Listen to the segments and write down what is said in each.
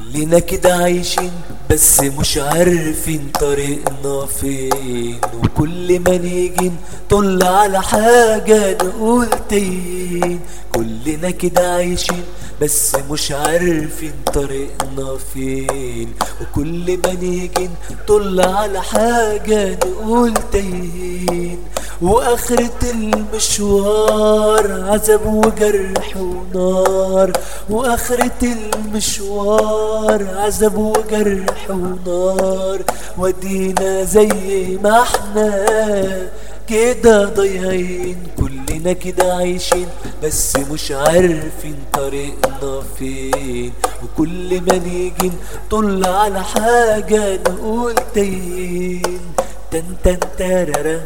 كلنا كده عايشين بس مش عارفين طريقنا فين وكل ما نيجي نطل على حاجة نقول تين كلنا كده عايشين بس مش عارفين طريقنا فين وكل ما نيجي نطل على حاجة نقول تين وآخرة المشوار عذاب وجرح ونار وآخرة المشوار عذاب وجرح ونار ودينا زي ما احنا كده ضايعين كلنا كده عايشين بس مش عارفين طريقنا فين وكل ما نيجي نطل على حاجة نقول تايهين تن تن تارارا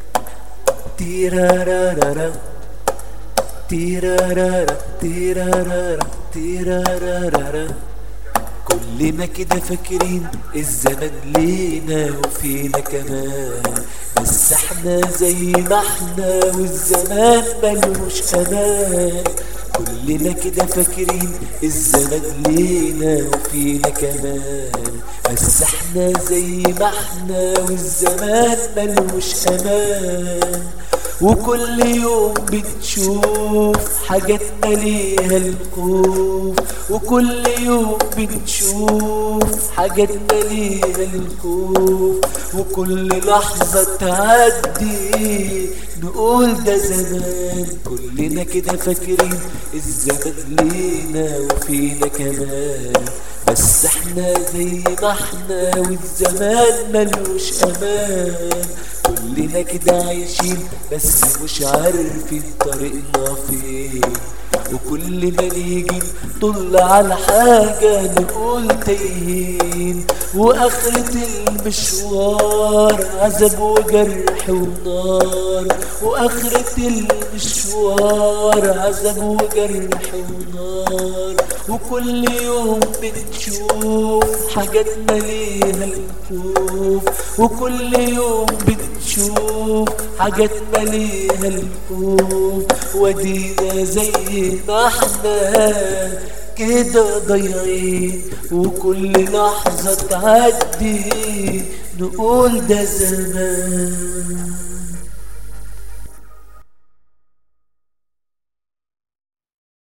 تيرارارارا تيرارارا تيرارارا تيرارارارا كلنا كده فاكرين الزمن لينا وفينا كمان بس احنا زي ما احنا والزمان ملوش امان كلنا كده فاكرين الزمن لينا وفينا كمان بس احنا زي ما احنا والزمان ملوش امان وكل يوم بنشوف حاجات مليها الخوف وكل يوم بنشوف حاجات مليها الخوف وكل لحظة تعدي نقول ده زمان كلنا كده فاكرين الزمن لينا وفينا كمان بس احنا زي ما احنا والزمان ملوش امان كلنا كده عايشين بس مش عارفين طريقنا فين وكل ما نيجي نطل على حاجة نقول تايهين وآخرة المشوار عذاب وجرح ونار وآخرة المشوار عذاب وجرح ونار وكل يوم بنشوف حاجات مليها الخوف وكل يوم بنشوف حاجات مليها الخوف ودينا زي ما احنا كده ضايعين وكل لحظة تعدي نقول ده زمان